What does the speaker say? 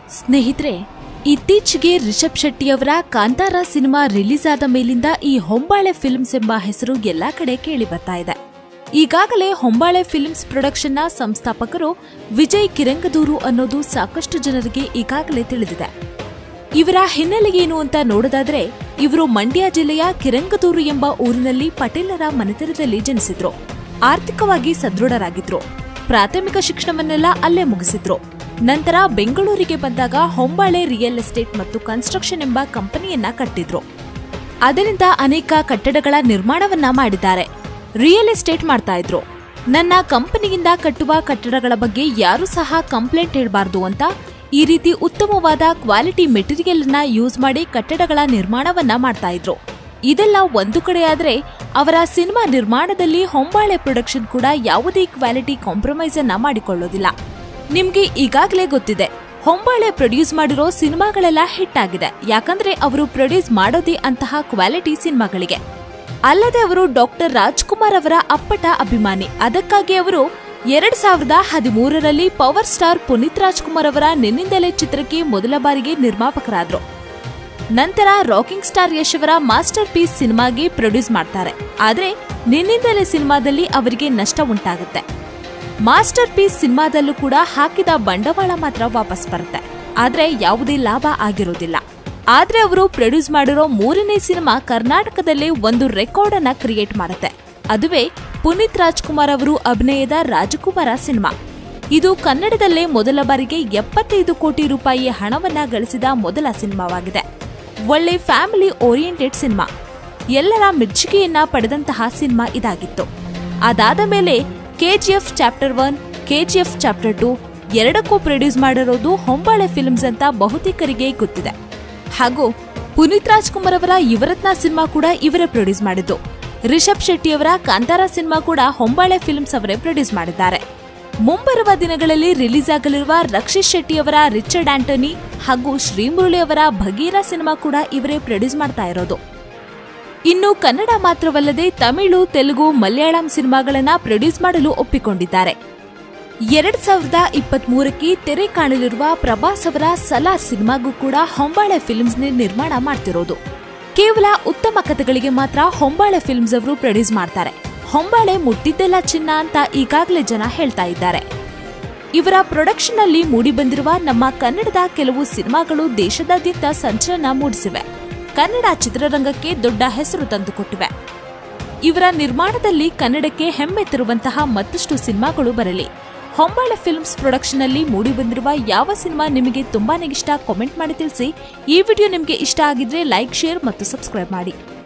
ಸ್ನೇಹಿತರೆ ಇತ್ತೀಚೆಗೆ ರಿಷಬ್ ಶೆಟ್ಟಿಯವರ ಕಾಂತಾರ ಸಿನಿಮಾ ರಿಲೀಸ್ ಆದ ಮೇಲಿಂದ ಈ ಹೊಂಬಾಳೆ ಫಿಲ್ಮ್ಸ್ ಎಂಬ ಹೆಸರು ಎಲ್ಲಾ ಕಡೆ ಕೇಳಿ ಬರ್ತಾ ಇದೆ ಈಗಾಗಲೇ ಹೊಂಬಾಳೆ ಫಿಲ್ಮ್ಸ್ ಪ್ರೊಡಕ್ಷನ್ನ ಸಂಸ್ಥಾಪಕರು ವಿಜಯ್ ಕಿರಂಗದೂರು ಅನ್ನೋದು ಸಾಕಷ್ಟು ಜನರಿಗೆ ಈಗಾಗಲೇ ತಿಳಿದಿದೆ ಇವರ ಹಿನ್ನೆಲೆ ಏನು ಅಂತ ನೋಡೋದಾದ್ರೆ ಇವರು ಮಂಡ್ಯ ಜಿಲ್ಲೆಯ ಕಿರಂಗದೂರು ಎಂಬ ಊರಿನಲ್ಲಿ ಪಟೇಲರ ಮನೆತನದಲ್ಲಿ ಜನಿಸಿದ್ರು ಆರ್ಥಿಕವಾಗಿ ಸದೃಢರಾಗಿದ್ರು ಪ್ರಾಥಮಿಕ ಶಿಕ್ಷಣವನ್ನೆಲ್ಲ ಅಲ್ಲೇ ಮುಗಿಸಿದ್ರು ನಂತರ ಬೆಂಗಳೂರಿಗೆ ಬಂದಾಗ ಹೊಂಬಾಳೆ ರಿಯಲ್ ಎಸ್ಟೇಟ್ ಮತ್ತು ಕನ್ಸ್ಟ್ರಕ್ಷನ್ ಎಂಬ ಕಂಪನಿಯನ್ನ ಕಟ್ಟಿದ್ರು ಅದರಿಂದ ಅನೇಕ ಕಟ್ಟಡಗಳ ನಿರ್ಮಾಣವನ್ನ ಮಾಡಿದ್ದಾರೆ ರಿಯಲ್ ಎಸ್ಟೇಟ್ ಮಾಡ್ತಾ ಇದ್ರು ನನ್ನ ಕಂಪನಿಯಿಂದ ಕಟ್ಟುವ ಕಟ್ಟಡಗಳ ಬಗ್ಗೆ ಯಾರೂ ಸಹ ಕಂಪ್ಲೇಂಟ್ ಹೇಳಬಾರ್ದು ಅಂತ ಈ ರೀತಿ ಉತ್ತಮವಾದ ಕ್ವಾಲಿಟಿ ಮೆಟೀರಿಯಲ್ ಅನ್ನ ಯೂಸ್ ಮಾಡಿ ಕಟ್ಟಡಗಳ ನಿರ್ಮಾಣವನ್ನ ಮಾಡ್ತಾ ಇದ್ರು ಇದೆಲ್ಲ ಒಂದು ಕಡೆ ಆದ್ರೆ ಅವರ ಸಿನಿಮಾ ನಿರ್ಮಾಣದಲ್ಲಿ ಹೊಂಬಾಳೆ ಪ್ರೊಡಕ್ಷನ್ ಕೂಡ ಯಾವುದೇ ಕ್ವಾಲಿಟಿ ಕಾಂಪ್ರಮೈಸ್ ಅನ್ನ ಮಾಡಿಕೊಳ್ಳೋದಿಲ್ಲ ನಿಮ್ಗೆ ಈಗಾಗಲೇ ಗೊತ್ತಿದೆ ಹೊಂಬಾಳೆ ಪ್ರೊಡ್ಯೂಸ್ ಮಾಡಿರೋ ಸಿನಿಮಾಗಳೆಲ್ಲ ಹಿಟ್ ಆಗಿದೆ ಯಾಕಂದ್ರೆ ಅವರು ಪ್ರೊಡ್ಯೂಸ್ ಮಾಡೋದೇ ಅಂತಹ ಕ್ವಾಲಿಟಿ ಸಿನಿಮಾಗಳಿಗೆ ಅಲ್ಲದೆ ಅವರು ಡಾಕ್ಟರ್ ರಾಜ್ಕುಮಾರ್ ಅವರ ಅಪ್ಪಟ ಅಭಿಮಾನಿ ಅದಕ್ಕಾಗಿ ಅವರು ಎರಡ್ ಸಾವಿರದ ಹದಿಮೂರರಲ್ಲಿ ಪವರ್ ಸ್ಟಾರ್ ಪುನೀತ್ ರಾಜ್ಕುಮಾರ್ ಅವರ ನಿನ್ನಿಂದಲೇ ಚಿತ್ರಕ್ಕೆ ಮೊದಲ ಬಾರಿಗೆ ನಿರ್ಮಾಪಕರಾದ್ರು ನಂತರ ರಾಕಿಂಗ್ ಸ್ಟಾರ್ ಯಶ್ ಅವರ ಮಾಸ್ಟರ್ ಪೀಸ್ ಸಿನಿಮಾಗೆ ಪ್ರೊಡ್ಯೂಸ್ ಮಾಡ್ತಾರೆ ಆದ್ರೆ ನಿನ್ನಿಂದಲೇ ಸಿನಿಮಾದಲ್ಲಿ ಅವರಿಗೆ ನಷ್ಟ ಉಂಟಾಗುತ್ತೆ ಮಾಸ್ಟರ್ ಪೀಸ್ ಸಿನಿಮಾದಲ್ಲೂ ಕೂಡ ಹಾಕಿದ ಬಂಡವಾಳ ಮಾತ್ರ ವಾಪಸ್ ಬರುತ್ತೆ ಆದ್ರೆ ಯಾವುದೇ ಲಾಭ ಆಗಿರೋದಿಲ್ಲ ಆದ್ರೆ ಅವರು ಪ್ರೊಡ್ಯೂಸ್ ಮಾಡಿರೋ ಮೂರನೇ ಸಿನಿಮಾ ಕರ್ನಾಟಕದಲ್ಲೇ ಒಂದು ರೆಕಾರ್ಡ್ ಅನ್ನ ಕ್ರಿಯೇಟ್ ಮಾಡುತ್ತೆ ಅದುವೇ ಪುನೀತ್ ರಾಜ್ಕುಮಾರ್ ಅವರು ಅಭಿನಯದ ರಾಜಕುಮಾರ ಸಿನಿಮಾ ಇದು ಕನ್ನಡದಲ್ಲೇ ಮೊದಲ ಬಾರಿಗೆ ಎಪ್ಪತ್ತೈದು ಕೋಟಿ ರೂಪಾಯಿ ಹಣವನ್ನ ಗಳಿಸಿದ ಮೊದಲ ಸಿನಿಮಾವಾಗಿದೆ ಒಳ್ಳೆ ಫ್ಯಾಮಿಲಿ ಓರಿಯೆಂಟೆಡ್ ಸಿನಿಮಾ ಎಲ್ಲರ ಮೆಚ್ಚುಗೆಯನ್ನ ಪಡೆದಂತಹ ಸಿನಿಮಾ ಇದಾಗಿತ್ತು ಅದಾದ ಮೇಲೆ KGF chapter one KGF chapter two ಎರಡಕ್ಕೂ ಪ್ರೊಡ್ಯೂಸ್ ಮಾಡಿರೋದು ಹೊಂಬಾಳೆ ಫಿಲ್ಮ್ಸ್ ಅಂತ ಬಹುತೇಕರಿಗೆ ಗೊತ್ತಿದೆ ಹಾಗೂ ಪುನೀತ್ ರಾಜ್ಕುಮಾರ್ ಅವರ ಯುವರತ್ನ ಸಿನಿಮಾ ಕೂಡ ಇವರೇ ಪ್ರೊಡ್ಯೂಸ್ ಮಾಡಿದ್ದು ರಿಷಬ್ ಶೆಟ್ಟಿ ಅವರ ಕಾಂತಾರ ಸಿನಿಮಾ ಕೂಡ ಹೊಂಬಾಳೆ ಫಿಲ್ಮ್ಸ್ ಅವರೇ ಪ್ರೊಡ್ಯೂಸ್ ಮಾಡಿದ್ದಾರೆ ಮುಂಬರುವ ದಿನಗಳಲ್ಲಿ ರಿಲೀಸ್ ಆಗಲಿರುವ ರಕ್ಷಿತ್ ಶೆಟ್ಟಿ ಅವರ ರಿಚರ್ಡ್ ಆಂಟೋನಿ ಹಾಗೂ ಶ್ರೀಮುರಳಿ ಅವರ ಭಗೀರ ಸಿನಿಮಾ ಕೂಡ ಇವರೇ ಪ್ರೊಡ್ಯೂಸ್ ಮಾಡ್ತಾ ಇರೋದು ಇನ್ನು ಕನ್ನಡ ಮಾತ್ರವಲ್ಲದೆ ತಮಿಳು ತೆಲುಗು ಮಲಯಾಳಂ ಸಿನಿಮಾಗಳನ್ನ ಪ್ರೊಡ್ಯೂಸ್ ಮಾಡಲು ಒಪ್ಪಿಕೊಂಡಿದ್ದಾರೆ ಎರಡ್ ಸಾವಿರದ ಇಪ್ಪತ್ತ್ ಮೂರಕ್ಕೆ ತೆರೆ ಕಾಣಲಿರುವ ಪ್ರಭಾಸ್ ಅವರ ಸಲಾರ್ ಸಿನಿಮಾಗೂ ಕೂಡ ಹೊಂಬಾಳೆ ಫಿಲ್ಮ್ಸ್ ನಿರ್ಮಾಣ ಮಾಡ್ತಿರೋದು ಕೇವಲ ಉತ್ತಮ ಕಥೆಗಳಿಗೆ ಮಾತ್ರ ಹೊಂಬಾಳೆ ಫಿಲ್ಮ್ಸ್ ಅವರು ಪ್ರೊಡ್ಯೂಸ್ ಮಾಡ್ತಾರೆ ಹೊಂಬಾಳೆ ಮುಟ್ಟಿದ್ದೆಲ್ಲ ಚಿನ್ನ ಅಂತ ಈಗಾಗಲೇ ಜನ ಹೇಳ್ತಾ ಇದ್ದಾರೆ ಇವರ ಪ್ರೊಡಕ್ಷನ್ ಅಲ್ಲಿ ಮೂಡಿಬಂದಿರುವ ನಮ್ಮ ಕನ್ನಡದ ಕೆಲವು ಸಿನಿಮಾಗಳು ದೇಶದಾದ್ಯಂತ ಸಂಚಲನ ಮೂಡಿಸಿವೆ ಕನ್ನಡ ಚಿತ್ರರಂಗಕ್ಕೆ ದೊಡ್ಡ ಹೆಸರು ತಂದುಕೊಟ್ಟಿವೆ ಇವರ ನಿರ್ಮಾಣದಲ್ಲಿ ಕನ್ನಡಕ್ಕೆ ಹೆಮ್ಮೆ ತರುವಂತಹ ಮತ್ತಷ್ಟು ಸಿನಿಮಾಗಳು ಬರಲಿ ಹೊಂಬಾಳೆ ಫಿಲ್ಮ್ಸ್ ಪ್ರೊಡಕ್ಷನ್ ಅಲ್ಲಿ ಮೂಡಿಬಂದಿರುವ ಯಾವ ಸಿನಿಮಾ ನಿಮಗೆ ತುಂಬಾನೇ ಇಷ್ಟ ಕಾಮೆಂಟ್ ಮಾಡಿ ತಿಳಿಸಿ ಈ ವಿಡಿಯೋ ನಿಮಗೆ ಇಷ್ಟ ಆಗಿದ್ರೆ ಲೈಕ್ ಶೇರ್ ಮತ್ತು ಸಬ್ಸ್ಕ್ರೈಬ್ ಮಾಡಿ